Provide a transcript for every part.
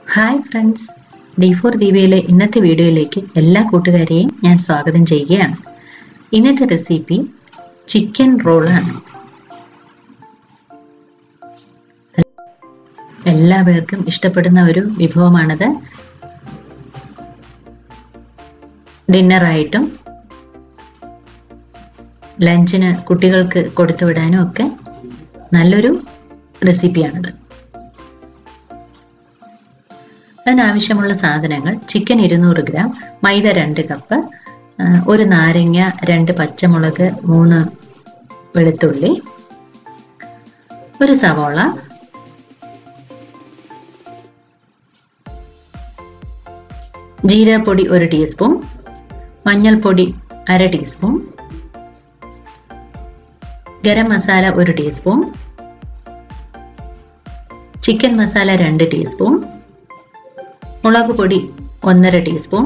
hi friends D four ദീപയിലെ ഇന്നത്തെ വീഡിയോയിലേക്ക് എല്ലാ കൂട്ടുകാരെയും ഞാൻ സ്വാഗതം ചെയ്യുകയാണ് ഇന്നത്തെ റെസിപ്പി ചിക്കൻ റോളാണ് എല്ലാവർക്കും ഇഷ്ടപ്പെടുന്ന ഒരു വിഭവമാണത് ഡിന്നറായിട്ടും ലഞ്ചിന് കുട്ടികൾക്ക് കൊടുത്തു വിടാനും ഒക്കെ നല്ലൊരു റെസിപ്പിയാണിത് അതിനാവശ്യമുള്ള സാധനങ്ങൾ ചിക്കൻ ഇരുന്നൂറ് ഗ്രാം മൈദ രണ്ട് കപ്പ് ഒരു നാരങ്ങ രണ്ട് പച്ചമുളക് മൂന്ന് വെളുത്തുള്ളി ഒരു സവോള ജീരകപ്പൊടി ഒരു ടീസ്പൂൺ മഞ്ഞൾപ്പൊടി അര ടീസ്പൂൺ ഗരം മസാല ഒരു ടീസ്പൂൺ ചിക്കൻ മസാല രണ്ട് ടീസ്പൂൺ മുളക് പൊടി ഒന്നര ടീസ്പൂൺ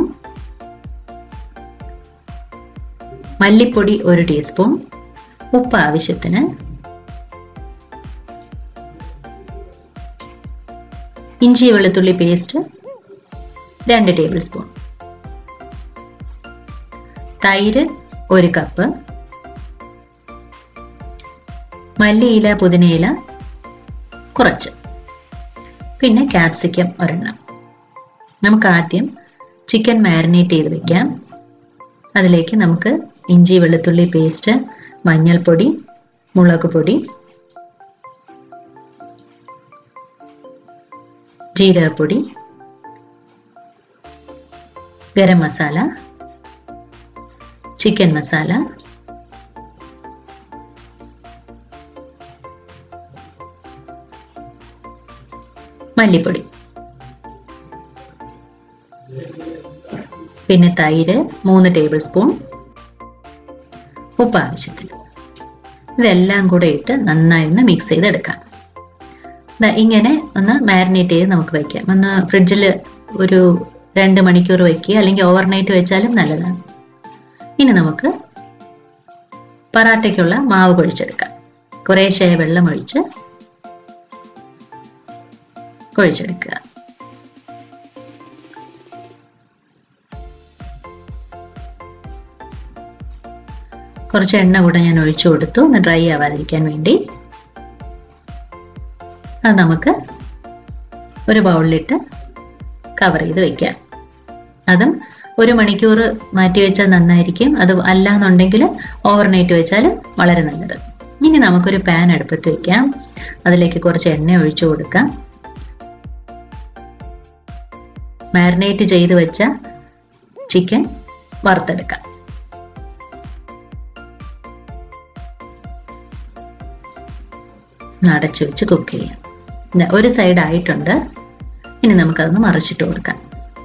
മല്ലിപ്പൊടി ഒരു ടീസ്പൂൺ ഉപ്പ് ആവശ്യത്തിന് ഇഞ്ചി വെളുത്തുള്ളി പേസ്റ്റ് രണ്ട് ടേബിൾ സ്പൂൺ തൈര് ഒരു കപ്പ് മല്ലിയില പുതിനയില കുറച്ച് പിന്നെ ക്യാപ്സിക്കം ഒരെണ്ണം നമുക്ക് ആദ്യം ചിക്കൻ മാരിനേറ്റ് ചെയ്ത് വെക്കാം അതിലേക്ക് നമുക്ക് ഇഞ്ചി വെളുത്തുള്ളി പേസ്റ്റ് മഞ്ഞൾപ്പൊടി മുളക് പൊടി ജീരകപ്പൊടി ഗരം മസാല ചിക്കൻ മസാല മല്ലിപ്പൊടി പിന്നെ തൈര് മൂന്ന് ടേബിൾ സ്പൂൺ ഉപ്പ് ആവശ്യത്തിന് ഇതെല്ലാം കൂടെ ഇട്ട് നന്നായി ഒന്ന് മിക്സ് ചെയ്തെടുക്കാം ഇങ്ങനെ ഒന്ന് മാരിനേറ്റ് ചെയ്ത് നമുക്ക് വയ്ക്കാം ഒന്ന് ഫ്രിഡ്ജിൽ ഒരു രണ്ട് മണിക്കൂർ വയ്ക്കുക അല്ലെങ്കിൽ ഓവർനൈറ്റ് വെച്ചാലും നല്ലതാണ് ഇനി നമുക്ക് പറാട്ടയ്ക്കുള്ള മാവ് കുഴിച്ചെടുക്കാം കുറേശ്ശേ വെള്ളം ഒഴിച്ച് കുഴിച്ചെടുക്കുക കുറച്ച് എണ്ണ കൂടെ ഞാൻ ഒഴിച്ചു കൊടുത്തു ഒന്ന് ഡ്രൈ ആവാതിരിക്കാൻ വേണ്ടി അത് നമുക്ക് ഒരു ബൗളിലിട്ട് കവർ ചെയ്ത് വെക്കാം അതും ഒരു മണിക്കൂർ മാറ്റി വെച്ചാൽ നന്നായിരിക്കും അത് അല്ല എന്നുണ്ടെങ്കിൽ ഓവർനൈറ്റ് വെച്ചാൽ വളരെ നല്ലത് ഇനി നമുക്കൊരു പാൻ അടുപ്പത്ത് വെക്കാം അതിലേക്ക് കുറച്ച് എണ്ണ ഒഴിച്ചു കൊടുക്കാം മാരിനേറ്റ് ചെയ്ത് വെച്ച ചിക്കൻ വറുത്തെടുക്കാം അടച്ചു വെച്ച് കുക്ക് ചെയ്യാം ഒരു സൈഡ് ആയിട്ടുണ്ട് ഇനി നമുക്കതൊന്ന് മറിച്ചിട്ട് കൊടുക്കാം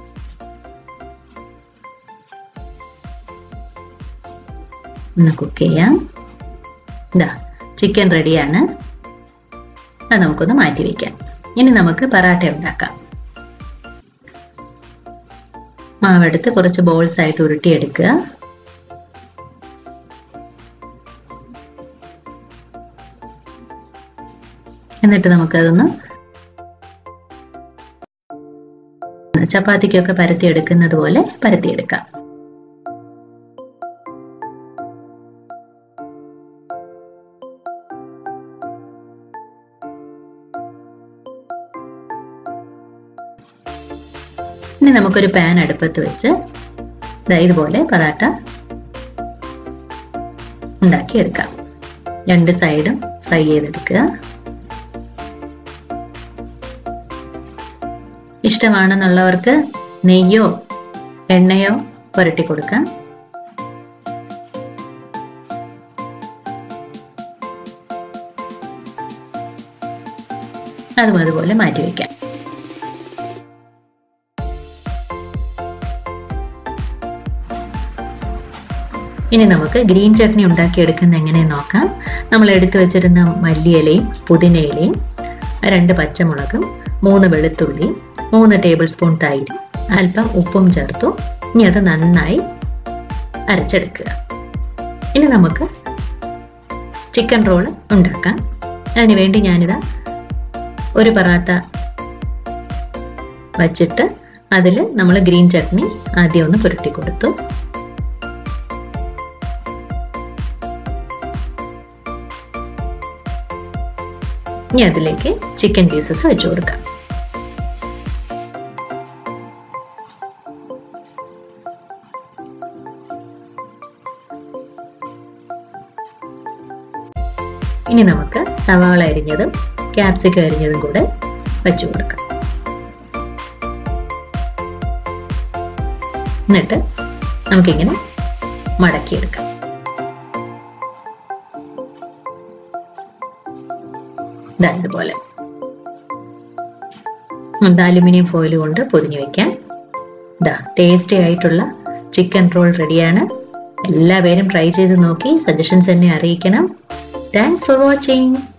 ഒന്ന് കുക്ക് ചെയ്യാം ഇതാ ചിക്കൻ റെഡിയാണ് അത് നമുക്കൊന്ന് മാറ്റി വെക്കാം ഇനി നമുക്ക് പറാട്ട ഉണ്ടാക്കാം മാവെടുത്ത് കുറച്ച് ബോൾസ് ആയിട്ട് ഉരുട്ടിയെടുക്കുക എന്നിട്ട് നമുക്കതൊന്ന് ചപ്പാത്തിക്കൊക്കെ പരത്തിയെടുക്കുന്നത് പോലെ പരത്തിയെടുക്കാം ഇനി നമുക്കൊരു പാൻ അടുപ്പത്ത് വെച്ച് ഇതുപോലെ പറാട്ട ഉണ്ടാക്കിയെടുക്കാം രണ്ട് സൈഡും ഫ്രൈ ചെയ്തെടുക്കുക ഇഷ്ടമാണെന്നുള്ളവർക്ക് നെയ്യോ എണ്ണയോ പുരട്ടി കൊടുക്കാം അതും അതുപോലെ മാറ്റി വയ്ക്കാം ഇനി നമുക്ക് ഗ്രീൻ ചട്നി ഉണ്ടാക്കിയെടുക്കുന്ന എങ്ങനെ നോക്കാം നമ്മൾ എടുത്തു വെച്ചിരുന്ന മല്ലിയിലയും പുതിനയിലയും രണ്ട് പച്ചമുളകും മൂന്ന് വെളുത്തുള്ളി മൂന്ന് ടേബിൾ സ്പൂൺ തൈര് അല്പം ഉപ്പും ചേർത്തു ഇനി അത് നന്നായി അരച്ചെടുക്കുക ഇനി നമുക്ക് ചിക്കൻ റോൾ ഉണ്ടാക്കാം അതിന് വേണ്ടി ഞാനിതാ ഒരു പറാത്ത വച്ചിട്ട് അതിൽ നമ്മൾ ഗ്രീൻ ചട്നി ആദ്യം ഒന്ന് പുരട്ടി കൊടുത്തു ഇനി അതിലേക്ക് ചിക്കൻ പീസസ് വെച്ചു കൊടുക്കാം ഇനി നമുക്ക് സവാള അരിഞ്ഞതും ക്യാപ്സിക്കം അരിഞ്ഞതും കൂടെ വെച്ചു കൊടുക്കാം എന്നിട്ട് നമുക്കിങ്ങനെ മടക്കിയെടുക്കാം ഇതാ ഇതുപോലെ നമുക്ക് അലുമിനിയം ഫോയിൽ കൊണ്ട് പൊതിഞ്ഞു വെക്കാം ഇതാ ടേസ്റ്റി ആയിട്ടുള്ള ചിക്കൻ റോൾ റെഡിയാണ് എല്ലാവരും ട്രൈ ചെയ്ത് നോക്കി സജഷൻസ് എന്നെ അറിയിക്കണം താങ്ക്സ് ഫോർ വാച്ചിങ്